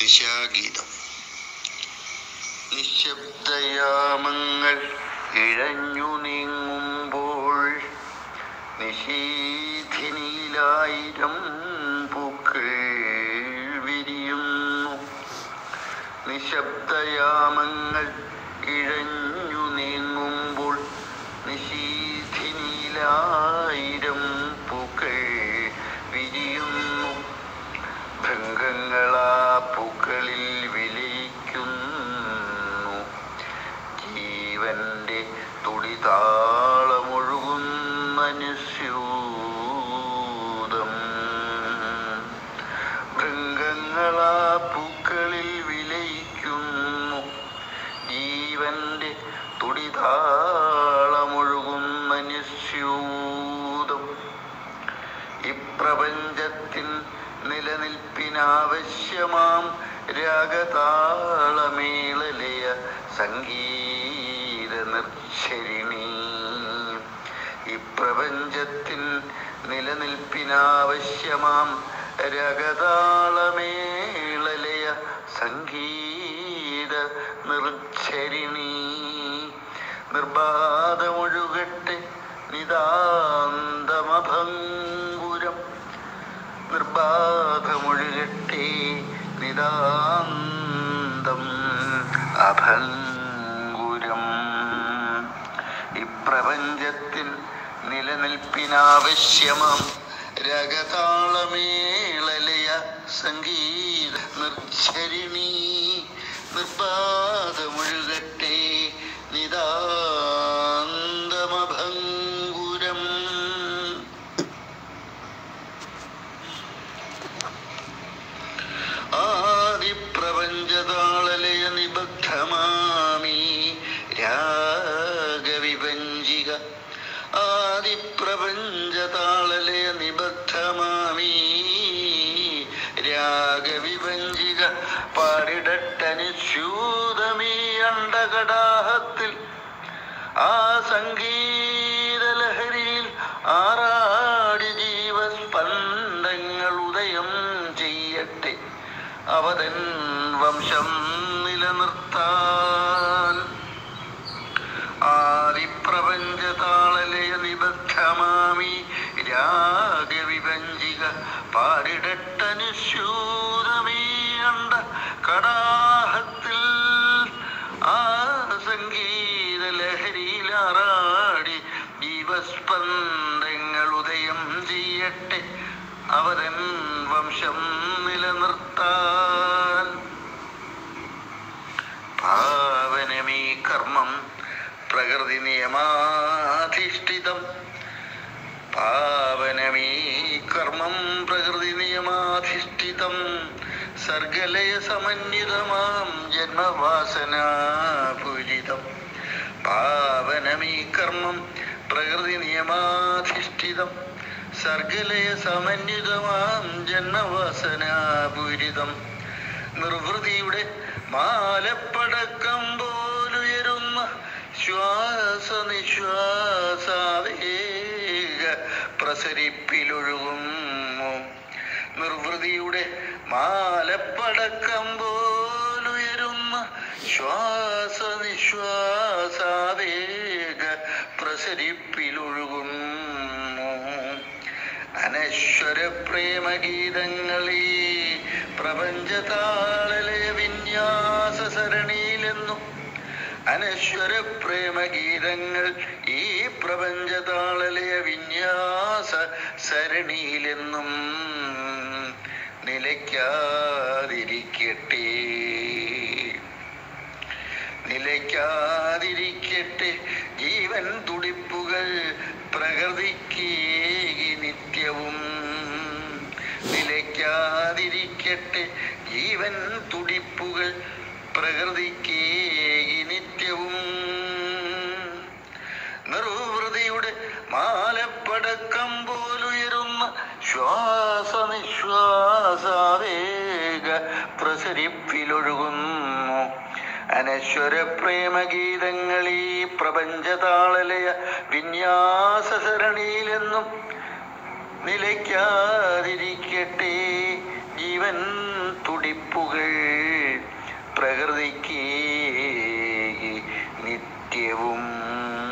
ദിശാഗീതം നിശബ്ദയാമങ്ങൾ ഇഴഞ്ഞു നീങ്ങുമ്പോൾ നിശീഥിനിയിലായിരം പൂക്കൾ വിരിയുന്നു നിശബ്ദയാമങ്ങൾ ഇഴഞ്ഞു നീങ്ങുമ്പോൾ നിശീഥിനിയിലായിരം പൂക്കൾ വിരിയുന്നു ഭൃംഗങ്ങളാ പൂക്കളിൽ വിലയിക്കുന്നു ജീവന്റെ തുടിതാളമൊഴുകുന്ന നിസ്യൂതം ഭൃംഗങ്ങളാ പൂക്കളിൽ വിലയിക്കുന്നു ജീവന്റെ തുടിതാളമൊഴുകുന്ന നിസ്യൂതം ഇപ്രപഞ്ചത്തിൻ നിലനിൽപ്പിനാവശ്യമാം രാഗതാളമേളലയ സംഗീത നിർച്ചരിണി ഇപ്രപഞ്ചത്തിൻ നിലനിൽപ്പിനാവശ്യമാം രാഗതാളമേളലയ സംഗീത നിർച്ചരിണി നിർബാധമൊഴുകട്ടെ നിതാന്തമഭംഗുരം നിർബാധമൊഴുകട്ടെ നിതാന്തം അഭംഗുരം ഇപ്രപഞ്ചത്തിൽ നിലനിൽപ്പിനാവശ്യമാം രഗതാളമേളലയ സംഗീത നിർച്ചരിണി നിർബാധമൊഴുകട്ടെ നിതാന്തമഭംഗുരം ആദിപ്രപഞ്ചതാളലയ നിബദ്ധമാമി രാഗവിഭഞ്ജിക ആദിപ്രപഞ്ചതാളലയ നിബദ്ധമാമി രാഗവിഭഞ്ജിക പാടിടട്ടനുസ്യൂതമീ അണ്ടകടാഹത്തിൽ ആ സംഗീതലഹരിയിൽ ആറാടി ജീവസ്പന്ദങ്ങൾ ഉദയം ചെയ്യട്ടെ അവതൻ വംശം നിലനിർത്താൻ ആദിപ്രപഞ്ചതാളലയ നിബദ്ധമാമി രാഗവിഭഞ്ജിക പാടിടട്ടനുശൂരമീയണ്ട കടാഹത്തിൽ ആ സംഗീത ലഹരിയിലാറാടി ജീവസ്പന്ദങ്ങൾ ഉദയം ചെയ്യട്ടെ അവരൻ വംശം നിലനിർത്താൻ പാവനമീ കർമ്മം പ്രകൃതി നിയമാധിഷ്ഠിതം പാവനമീ കർമ്മം പ്രകൃതി നിയമാധിഷ്ഠിതം സർഗലയ സമന്വിതമാം ജന്മവാസനാപൂരിതം പാവനമീ കർമ്മം പ്രകൃതി നിയമാധിഷ്ഠിതം സർഗലയ സമന്വിതമാം ജന്മവാസനാപൂരിതം നിർവൃതിയുടെ മാലപ്പടക്കം പോലുയരുന്ന ശ്വാസ നിശ്വാസാവേഗ പ്രസരിപ്പിലൊഴുകുന്നു നിർവൃതിയുടെ മാലപ്പടക്കം പോലുയരുന്ന ശ്വാസ നിശ്വാസാവേഗ പ്രസരിപ്പിലൊഴുകുന്നു അനശ്വര പ്രേമഗീതങ്ങളീ പ്രപഞ്ചതാളലയ വിന്യാസ സരണിയിലെന്നും അനശ്വര പ്രേമഗീതങ്ങൾ ഈ പ്രപഞ്ചതാളലയ വിന്യാസ സരണിയിലെന്നും നിലയ്ക്കാതിരിക്കട്ടെ നിലയ്ക്കാതിരിക്കട്ടെ ജീവൻ തുടിപ്പുകൾ പ്രകൃതിക്ക് നിത്യവും നിലയ്ക്കാതിരിക്കട്ടെ ജീവൻ തുടിപ്പുകൾ പ്രകൃതിക്ക് നിത്യവും നിർവൃതിയുടെ മാലപ്പടക്കം പോലുയരുന്ന ശ്വാസ നിശ്വാസാവേഗ പ്രസരിപ്പിലൊഴുകുന്നു അനശ്വര പ്രേമഗീതങ്ങൾ ഈ പ്രപഞ്ചതാളലയ വിന്യാസ സരണിയിലെന്നും നിലയ്ക്കാതിരിക്കട്ടെ ജീ ജീവൻ തുടിപ്പുകൾ പ്രകൃതിക്ക് നിത്യവും